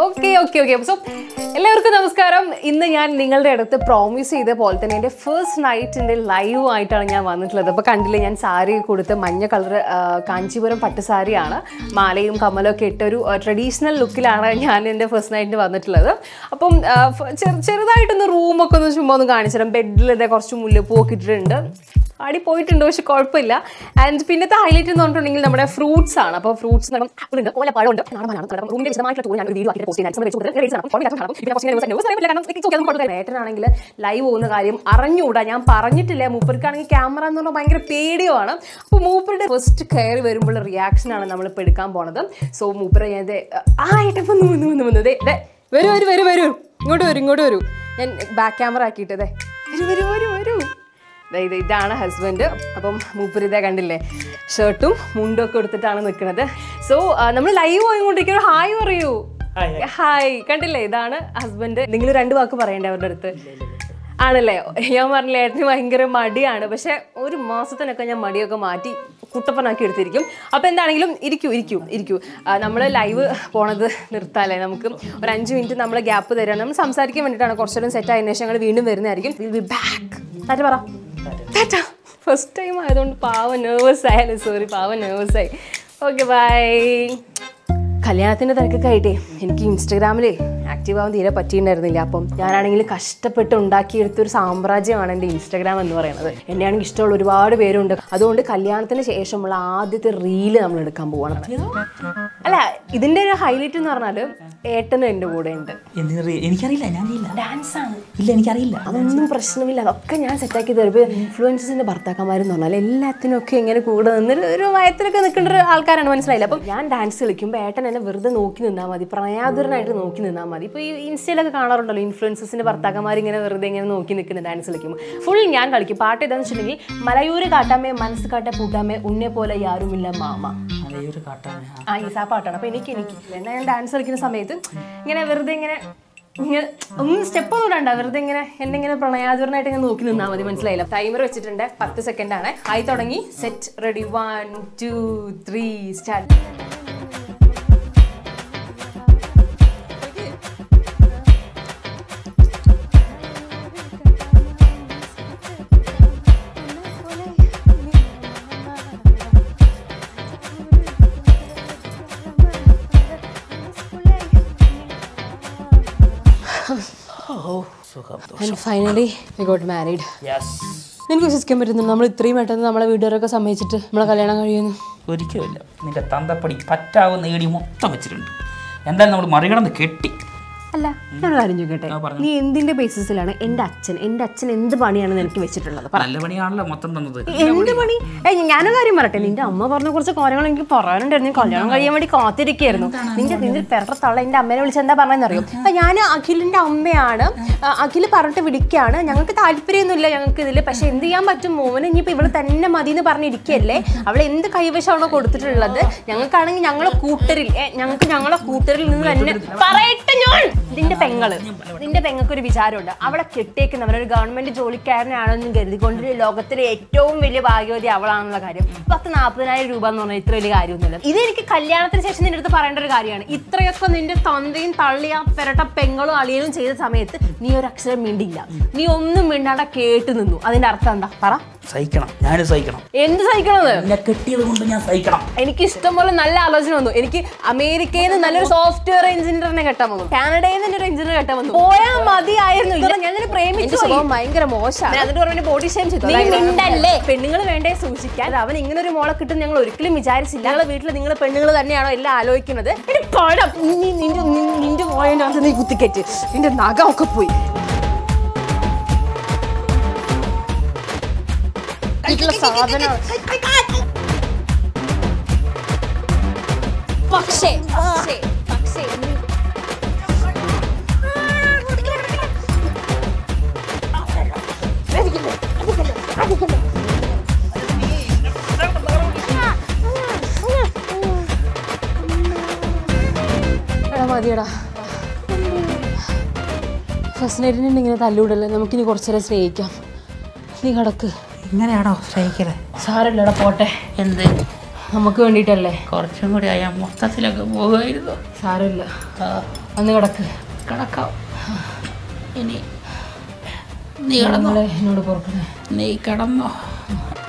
Okay okay okay so എല്ലാവർക്കും നമസ്കാരം ഇന്ന് ഞാൻ നിങ്ങളുടെ അടുത്ത് പ്രോമിസ് ചെയ്ത പോലെ തന്നെ എൻ്റെ ഫസ്റ്റ് നൈറ്റിൻ്റെ ലൈവ് ആയിട്ടാണ് ഞാൻ വന്നിട്ടുള്ളത് അപ്പോൾ കണ്ടില്ലേ ഞാൻ സാരി കൊടുത്ത് മഞ്ഞ കളർ കാഞ്ചീപുരം പട്ട് സാരിയാണ് മാലയും കമ്മലും ഒക്കെ ഇട്ട ഒരു ട്രഡീഷണൽ ലുക്കിലാണ് ഞാൻ എൻ്റെ ഫസ്റ്റ് നൈറ്റിന് വന്നിട്ടുള്ളത് അപ്പം ആ, ഫ- ചെറു- ചെറുതായിട്ടൊന്ന് റൂമൊക്കെ ഒന്ന് ചുമ്മാ ഒന്ന് കാണിച്ചു തരാം ബെഡിൽ ഇതേ കുറച്ച് മുല്ലപ്പൂവൊക്കെ ഇട്ടിട്ടുണ്ട് ആടി പോയിട്ടുണ്ട് പക്ഷെ കുഴപ്പമില്ല ആൻഡ് പിന്നത്തെ ഹൈലൈറ്റ് എന്ന് പറഞ്ഞിട്ടുണ്ടെങ്കിൽ നമ്മുടെ ഫ്രൂട്ട്സ് ആണ് അപ്പോൾ ഫ്രൂട്ട്സ് ആപ്പിൾ ഉണ്ട് ഓലപ്പഴം ഉണ്ട് നാടനാണ് റൂമിന്റെ വിശദമായിട്ടുള്ള tour ഞാൻ ഒരു വീഡിയോ ആക്കി പോസ്റ്റ് ചെയ്യാൻ വെച്ച് കൊടുത്തത് റേറ്റ്സ് ആണ് അപ്പോൾ ഇതിനകത്ത് കാണാം. പിന്നെ കുറച്ച് ദിവസം ന്യൂസ് അറിയില്ല കാരണം എനിക്ക് ചോദിക്കാൻ കൊടുക്കില്ല ഏട്ടനാണെങ്കിൽ ലൈവ് പോകുന്ന കാര്യം അറിഞ്ഞുകൂടാ ഞാൻ പറഞ്ഞിട്ടില്ല മൂപ്പർക്കാണെങ്കിൽ ക്യാമറ എന്ന് പറഞ്ഞാൽ ഭയങ്കര പേടിയുമാണ് അപ്പോൾ മൂപ്പരുടെ ഫസ്റ്റ് കയറി വരുമ്പോൾ റിയാക്ഷൻ ആണ് നമ്മളിപ്പോൾ എടുക്കാൻ പോണത് സോ മൂപ്പർ ഞാൻ ദേ, ആ ഏട്ടൻ വന്നു വന്നു വന്നു വന്നു ദേ ദേ വരൂ വരൂ വരൂ വരൂ ഇങ്ങോട്ട് വരൂ ഇങ്ങോട്ട് വരൂ ഞാൻ ബാക്ക് ക്യാമറ ആക്കിയിട്ട് ദേ വരൂ വരൂ വരൂ വരൂ ദേ ഇത് ഇതാണ് ഹസ്ബൻഡ് അപ്പം മൂപ്പരിതേ കണ്ടില്ലേ ഷർട്ടും മുണ്ടും ഒക്കെ എടുത്തിട്ടാണ് നിൽക്കുന്നത് സോ നമ്മൾ ലൈവ് പോയിക്കൊണ്ടിരിക്കുന്ന ഹായ് പറയൂ ഹായ് കണ്ടില്ലേ ഇതാണ് ഹസ്ബൻഡ് നിങ്ങൾ രണ്ട് വാക്ക് പറയണ്ടേ അവരുടെ അടുത്ത് ആണല്ലേ ഞാൻ പറഞ്ഞില്ലേ ഏട്ടന് ഭയങ്കര മടിയാണ് പക്ഷെ ഒരു മാസത്തിനൊക്കെ ഞാൻ മടിയൊക്കെ മാറ്റി കുട്ടപ്പനാക്കി എടുത്തിരിക്കും അപ്പോൾ എന്താണെങ്കിലും ഇരിക്കൂ ഇരിക്കൂ ഇരിക്കൂ നമ്മൾ ലൈവ് പോണത് നിർത്താല്ലേ നമുക്ക് ഒരു അഞ്ച് മിനിറ്റ് നമ്മൾ ഗ്യാപ്പ് തരാണ് നമ്മൾ സംസാരിക്കാൻ വേണ്ടിയിട്ടാണ് കുറച്ചുകൂടെ സെറ്റ് ആയതിനു ശേഷം ഞങ്ങൾ വീണ്ടും വരുന്നതായിരിക്കും വിൽ ബി ബാക്ക് ടാറ്റ പറ ടാറ്റ ഫസ്റ്റ് ടൈം ആയതുകൊണ്ട് പാവം നെർവസ് ആയാലും സോറി പാവം നെർവസ് ആയി ഓക്കെ ബൈ കല്യാണത്തിൻ്റെ തിരക്കൊക്കെ ആയിട്ടേ എനിക്ക് ഇൻസ്റ്റഗ്രാമിൽ ആക്റ്റീവ് ആവാൻ തീരെ പറ്റിയിട്ടുണ്ടായിരുന്നില്ല അപ്പം ഞാനാണെങ്കിൽ കഷ്ടപ്പെട്ട് ഉണ്ടാക്കിയെടുത്ത ഒരു സാമ്രാജ്യമാണ് എൻ്റെ ഇൻസ്റ്റഗ്രാം എന്ന് പറയുന്നത് എന്നെയാണെങ്കിൽ ഇഷ്ടമുള്ള ഒരുപാട് പേരുണ്ട് അതുകൊണ്ട് കല്യാണത്തിന് ശേഷമുള്ള ആദ്യത്തെ റീല് നമ്മൾ എടുക്കാൻ പോവാണ് അല്ല ഇതിൻ്റെ ഒരു ഹൈലൈറ്റ് എന്ന് പറഞ്ഞാൽ ഏട്ടനും എൻ്റെ കൂടെ ഉണ്ട് എന്തിനറിയ എനിക്കറിയില്ല ഞാൻ ചെയ്യില്ല ഡാൻസ് ആണ് ഇല്ല എനിക്കറിയില്ല അതൊന്നും പ്രശ്നമില്ല അതൊക്കെ ഞാൻ സെറ്റാക്കി തരും ഇപ്പോൾ ഇൻഫ്ലുവൻസസിൻ്റെ ഭർത്താക്കന്മാരെന്ന് പറഞ്ഞാൽ എല്ലാത്തിനും ഒക്കെ ഇങ്ങനെ കൂടെ നിന്ന് ഒരു വയത്തിലൊക്കെ നിൽക്കേണ്ട ഒരു ആൾക്കാരാണ് മനസ്സിലായില്ല അപ്പം ഞാൻ ഡാൻസ് കളിക്കുമ്പോൾ ഏട്ടൻ എന്നെ വെറുതെ നോക്കി നിന്നാൽ മതി പ്രയാതുരനായിട്ട് നോക്കി നിന്നാൽ മതി ഇപ്പോൾ ഈ ഇൻസ്റ്റയിലൊക്കെ കാണാറുണ്ടല്ലോ ഇൻഫ്ലുവൻസസിൻ്റെ ഭർത്താക്കന്മാർ ഇങ്ങനെ വെറുതെ ഇങ്ങനെ നോക്കി നിൽക്കുന്ന ഡാൻസ് കളിക്കുമ്പോൾ ഫുൾ ഞാൻ കളിക്കും പാട്ട് ഏതാണെന്ന് വെച്ചിട്ടുണ്ടെങ്കിൽ മലയൂര് കാട്ടാമേ മനസ്സ് കാട്ട പൂട്ടാമേ ഉന്നെ പോലെ യാരുമില്ല മാമ അതേ ഒരു കാട്ടാണ് ആ ഈ സാ പാട്ടാണ് അപ്പൊ എനിക്ക് എനിക്ക് എന്നാ ഞാൻ ഡാൻസ് കളിക്കുന്ന സമയത്ത് ഇങ്ങനെ വെറുതെ ഇങ്ങനെ ഇങ്ങനെ ഒന്നും സ്റ്റെപ്പ് ഒന്നും ഇടണ്ട വെറുതെ ഇങ്ങനെ എന്നെ ഇങ്ങനെ പ്രണയാതുരനായിട്ട് ഇങ്ങനെ നോക്കി നിന്നാൽ മതി മനസ്സിലായില്ല ടൈമർ വെച്ചിട്ടുണ്ട് പത്ത് സെക്കൻഡ് ആണ് ആയി തുടങ്ങി set ready one two three start സുഖം and finally we got married yes എനിക്ക് വിശ്വസിക്കാൻ പറ്റുന്നു നമ്മൾ ഇത്രയും പെട്ടെന്ന് നമ്മളെ വീട്ടുകാരൊക്കെ സമ്മതിച്ചിട്ട് നമ്മളെ കല്യാണം കഴിയുന്നു ഒരിക്കലുമില്ല നിന്റെ തന്തപ്പടി പറ്റാവുന്ന ഏടി മൊത്തം വെച്ചിട്ടുണ്ട് എന്തായാലും നമ്മൾ മറികടന്ന് കെട്ടി അല്ല ഞാനൊരു കാര്യം ചോദിക്കട്ടെ ആ, പറഞ്ഞോ. നീ എന്തിന്റെ ബേസിസിലാണ് എൻ്റെ അച്ഛൻ എൻ്റെ അച്ഛൻ എന്ത് പണിയാണ് നിനക്ക് വെച്ചിട്ടുള്ളത് പറ നല്ല പണിയാണല്ലോ മൊത്തം തന്നത് എന്ത് പണി ഏയ് ഞാനൊരു കാര്യം പറയട്ടെ നിന്റെ അമ്മ പറഞ്ഞ കുറച്ച് കാര്യങ്ങൾ എനിക്ക് പറയാനുണ്ടായിരുന്നു നീ കല്യാണം കഴിയാൻ വേണ്ടി കാത്തിരിക്കുകയായിരുന്നു നിന്റെ നിന്റെ പെരട്ട തള്ള എന്റെ അമ്മേനെ വിളിച്ച് എന്താ പറഞ്ഞതെന്ന് അറിയോ അപ്പൊ ഞാൻ അഖിലിന്റെ അമ്മയാണ് ആ, അഖില് പറഞ്ഞിട്ട് വിളിക്കാണ് ഞങ്ങൾക്ക് താല്പര്യമൊന്നുമില്ല ഞങ്ങൾക്ക് ഇതിൽ പക്ഷെ എന്ത് ചെയ്യാൻ പറ്റും മോന് ഇനിയിപ്പോ ഇവള് തന്നെ മതി എന്ന് പറഞ്ഞിരിക്കല്ലേ അവൾ എന്ത് കൈവശമാണോ കൊടുത്തിട്ടുള്ളത് ഞങ്ങൾക്കാണെങ്കിൽ ഞങ്ങളെ കൂട്ടരിൽ ഏ, ഞങ്ങൾക്ക് ഞങ്ങളെ കൂട്ടരിൽ നിന്ന് തന്നെ പറയട്ടെ ഞാൻ നിന്റെ പെങ്ങള് നിന്റെ പെങ്ങൾക്ക് ഒരു വിചാരമുണ്ട് അവളെ കെട്ടിയേക്കുന്നവർ ഒരു ഗവൺമെന്റ് ജോലിക്കാരനാണെന്ന് കരുതിക്കൊണ്ട് ലോകത്തിലെ ഏറ്റവും വലിയ ഭാഗ്യവതി അവളാണെന്നുള്ള കാര്യം പത്ത് നാൽപ്പതിനായിരം രൂപ എന്ന് പറഞ്ഞാൽ ഇത്ര വലിയ കാര്യമൊന്നുമില്ല ഇത് എനിക്ക് കല്യാണത്തിന് ശേഷം നിന്റെ അടുത്ത് പറയേണ്ട ഒരു കാര്യമാണ് ഇത്രയൊക്കെ നിന്റെ തന്തയും തള്ളിയ പെരട്ട പെങ്ങളും അളിയനും ചെയ്ത സമയത്ത് നീ ഒരു അക്ഷരം മിണ്ടില്ല നീ ഒന്നും മിണ്ടാണ്ട കേട്ട് നിന്നു അതിന്റെ അർത്ഥം എന്താ പറ സഹിക്കണം ഞാനും സഹിക്കണം എന്ത് സഹിക്കണത് എന്നെ കെട്ടിയത് കൊണ്ട് ഞാൻ സഹിക്കണം എനിക്ക് ഇഷ്ടം പോലെ നല്ല ആലോചന വന്നു എനിക്ക് അമേരിക്കയിൽ നിന്ന് നല്ലൊരു സോഫ്റ്റ്വെയർ എഞ്ചിനീയറിനെ കെട്ടാൻ വന്നു കാനഡയിൽ നിന്ന് ഒരു എഞ്ചിനീയർ കെട്ടാൻ വന്നു പോയാൽ മതിയായിരുന്നു ഇത് ഞാൻ ഇതിനെ പ്രേമിച്ചു ഭയങ്കര മോശമാണ് അതിന്റെ പറഞ്ഞ ബോഡി ഷെയിം ചെയ്തു പെണ്ണുങ്ങൾ വേണ്ടേ സൂക്ഷിക്കാൻ അത് അവൻ ഇങ്ങനെ ഒരു മോളെ കിട്ടും ഞങ്ങൾ ഒരിക്കലും വിചാരിച്ചില്ല ഞങ്ങളെ വീട്ടിൽ നിങ്ങൾ പെണ്ണുങ്ങൾ തന്നെയാണോ എല്ലാം ആലോചിക്കുന്നത് എടി പഴം. നീ- നിന്റെ നി- നിന്റെ പോയതിന്റെ അകത്ത് നീ കുത്തിക്കറ്റ് നിന്റെ നഖമൊക്കെ പോയി വീട്ടിലെ സാധനം പക്ഷേ പക്ഷേ പക്ഷേ എടാ മതിയടാ ഫസ്റ്റ് നൈറ്റിന് ഇങ്ങനെ തല്ലൂടല്ലേ നമുക്കിനി കുറച്ചേരം സ്നേഹിക്കാം നീ കിടക്ക് ഇങ്ങനെയാണോ സഹിക്കലേ സാരല്ലടാ പോട്ടെ എന്ത് നമുക്ക് വേണ്ടിയിട്ടല്ലേ കുറച്ചും കൂടി ആയാൽ മൊത്തത്തിലൊക്കെ പോകുമായിരുന്നു സാരമില്ല ആ, വന്ന് കിടക്ക് കിടക്കാം ഇനി നീ കിടന്നോ നമ്മളെ എന്നോട് പുറക്കണേ നീ കിടന്നോ